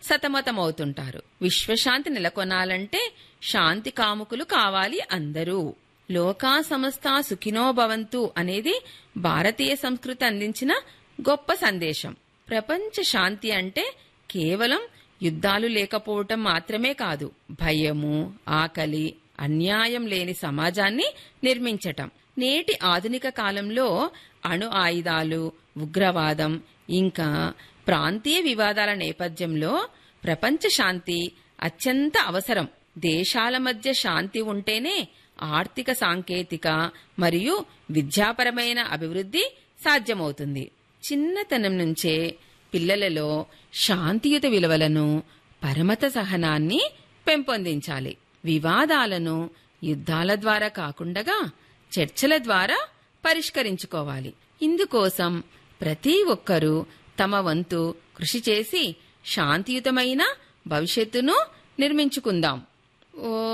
సతమతమవుతుంటారు విశ్వశాంతి నెలకొనాలంటే శాంతి కాముకులు కావాలి అందరూ లోకా సమస్త సుఖినో భవంతు అనేది భారతీయ సంస్కృతి అందించిన గొప్ప సందేశం ప్రపంచ శాంతి అంటే కేవలం యుద్ధాలు లేకపోవటం మాత్రమే కాదు భయము ఆకలి అన్యాయం లేని సమాజాన్ని నిర్మించటం నేటి ఆధునిక కాలంలో అణు ఆయుధాలు ఉగ్రవాదం ఇంకా ప్రాంతీయ వివాదాల నేపథ్యంలో ప్రపంచ శాంతి అత్యంత అవసరం దేశాల మధ్య శాంతి ఉంటేనే ఆర్థిక సాంకేతిక మరియు విద్యాపరమైన అభివృద్ధి సాధ్యమవుతుంది చిన్నతనం నుంచే పిల్లలలో శాంతియుత విలువలను పరమత సహనాన్ని పెంపొందించాలి వివాదాలను యుద్ధాల ద్వారా కాకుండా చర్చల ద్వారా పరిష్కరించుకోవాలి ఇందుకోసం ప్రతి ఒక్కరూ తమ వంతు కృషి చేసి శాంతియుతమైన భవిష్యత్తును నిర్మించుకుందాం ఓ